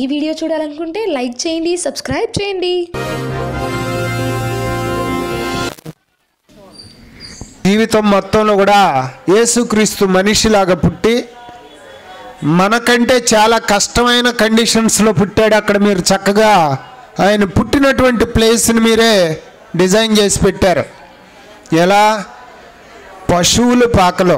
ఈ వీడియో చూడాలనుకుంటే లైక్ చేయండి సబ్స్క్రైబ్ చేయండి జీవితం మొత్తంలో కూడా యేసుక్రీస్తు మనిషిలాగా పుట్టి మనకంటే చాలా కష్టమైన కండిషన్స్లో పుట్టాడు అక్కడ మీరు చక్కగా ఆయన పుట్టినటువంటి ప్లేస్ని మీరే డిజైన్ చేసి పెట్టారు ఎలా పశువుల పాకలో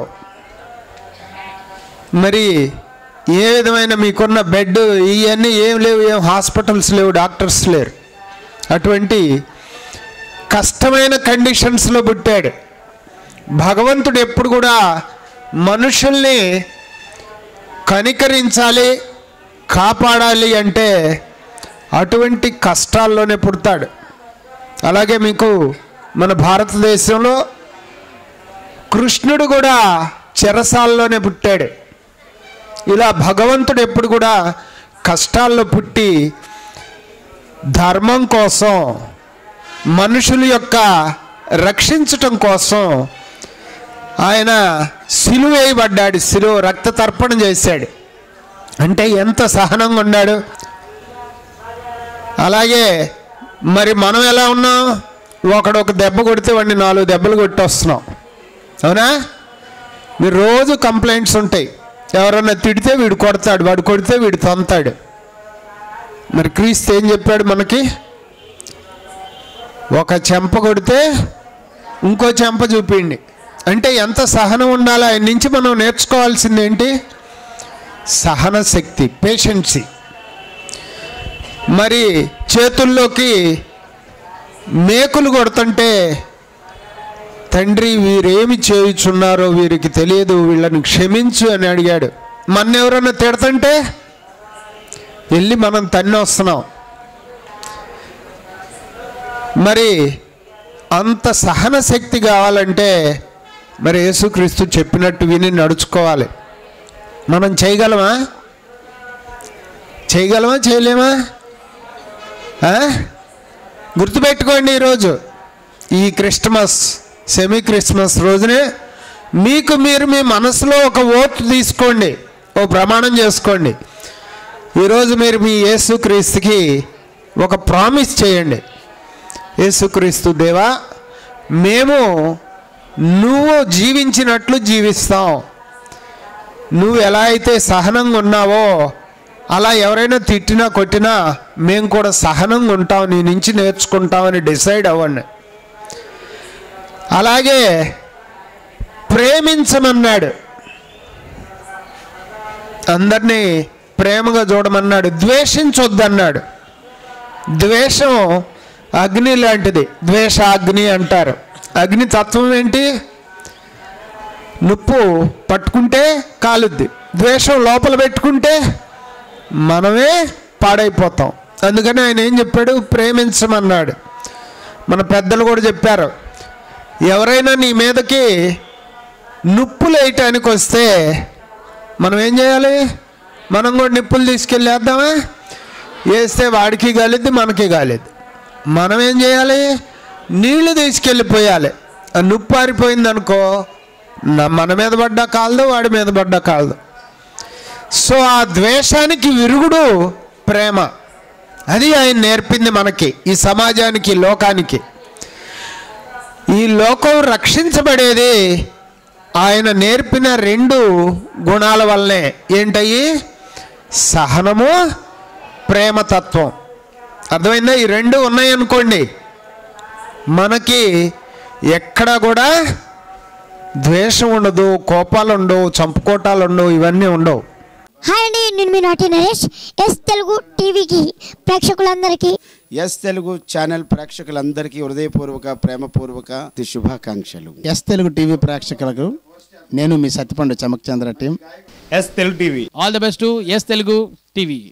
మరి ఏ విధమైన మీకున్న బెడ్ ఇవన్నీ ఏం లేవు ఏం హాస్పిటల్స్ లేవు డాక్టర్స్ లేరు అటువంటి కష్టమైన కండిషన్స్లో పుట్టాడు భగవంతుడు ఎప్పుడు కూడా మనుషుల్ని కనికరించాలి కాపాడాలి అంటే అటువంటి కష్టాల్లోనే పుడతాడు అలాగే మీకు మన భారతదేశంలో కృష్ణుడు కూడా చెరసాల్లోనే పుట్టాడు ఇలా భగవంతుడు ఎప్పుడు కూడా కష్టాల్లో పుట్టి ధర్మం కోసం మనుషుల యొక్క రక్షించటం కోసం ఆయన సిలువేయబడ్డాడు సిలువ రక్త తర్పణ చేశాడు అంటే ఎంత సహనంగా ఉన్నాడు అలాగే మరి మనం ఎలా ఉన్నాం ఒకడు ఒక దెబ్బ కొడితే వాడిని నాలుగు దెబ్బలు కొట్టి వస్తున్నాం అవునా మీరు రోజు కంప్లైంట్స్ ఉంటాయి ఎవరన్నా తిడితే వీడు కొడతాడు వాడు కొడితే వీడు తొంతాడు మరి క్రీస్తు ఏం చెప్పాడు మనకి ఒక చెంప కొడితే ఇంకో చెంప చూపిండి అంటే ఎంత సహనం ఉండాలో ఆయన నుంచి మనం నేర్చుకోవాల్సింది ఏంటి సహన శక్తి పేషెన్సీ మరి చేతుల్లోకి మేకులు కొడుతుంటే తండ్రి వీరేమి చేయుచున్నారో వీరికి తెలియదు వీళ్ళని క్షమించు అని అడిగాడు మన ఎవరన్నా తిడుతుంటే వెళ్ళి మనం తన్ని వస్తున్నాం మరి అంత సహన శక్తి కావాలంటే మరి యేసుక్రీస్తు చెప్పినట్టు విని నడుచుకోవాలి మనం చేయగలమా చేయగలమా చేయలేమా ఆ? గుర్తుపెట్టుకోండి ఈరోజు ఈ క్రిస్టమస్ సెమీ క్రిస్మస్ రోజునే మీకు మీరు మీ మనసులో ఒక ఓటు తీసుకోండి ఓ ప్రమాణం చేసుకోండి ఈరోజు మీరు మీ యేసుక్రీస్తుకి ఒక ప్రామిస్ చేయండి యేసుక్రీస్తు దేవా మేము నువ్వు జీవించినట్లు జీవిస్తాం నువ్వు ఎలా అయితే సహనంగా ఉన్నావో అలా ఎవరైనా తిట్టినా కొట్టినా మేము కూడా సహనంగా ఉంటాం నీ నుంచి నేర్చుకుంటామని డిసైడ్ అవ్వండి అలాగే ప్రేమించమన్నాడు అందరినీ ప్రేమగా చూడమన్నాడు ద్వేషించొద్దన్నాడు ద్వేషం అగ్ని లాంటిది ద్వేష అగ్ని అంటారు అగ్ని తత్వం ఏంటి నుప్పు పట్టుకుంటే కాలుద్ది ద్వేషం లోపల పెట్టుకుంటే మనమే పాడైపోతాం అందుకని ఆయన ఏం చెప్పాడు ప్రేమించమన్నాడు మన పెద్దలు కూడా చెప్పారు ఎవరైనా నీ మీదకి నిప్పులు వేయటానికి వస్తే మనం ఏం చేయాలి మనం కూడా నిప్పులు తీసుకెళ్ళేద్దామా వేస్తే వాడికి గాలిద్ది మనకి గాలిద్ది మనం ఏం చేయాలి నీళ్లు తీసుకెళ్ళిపోయాలి ఆ నిప్పు ఆరిపోయింది అనుకో మన మీద పడ్డా కాలదు వాడి మీద పడ్డా కాలదు సో ఆ ద్వేషానికి విరుగుడు ప్రేమ అది ఆయన నేర్పింది మనకి ఈ సమాజానికి లోకానికి ఈ లోకం రక్షించబడేది ఆయన నేర్పిన రెండు గుణాల వల్లనే ఏంటయ్యి సహనము ప్రేమతత్వం అర్థమైందా ఈ రెండు ఉన్నాయనుకోండి మనకి ఎక్కడ కూడా ద్వేషం ఉండదు కోపాలు ఉండవు చంపుకోటాలు ఉండవు ఇవన్నీ ఉండవు హాయ్ అండి నేను మీ నాటి నరేష్ ఎస్ తెలుగు టీవీకి ప్రేక్షకులందరికీ ఎస్ తెలుగు ఛానల్ ప్రేక్షకులందరికీ హృదయపూర్వక ప్రేమపూర్వక శుభాకాంక్షలు ఎస్ తెలుగు టీవీ ప్రేక్షకులకు నేను మీ Satyapandu Chammak Chandra team S Telugu TV all the best S Telugu TV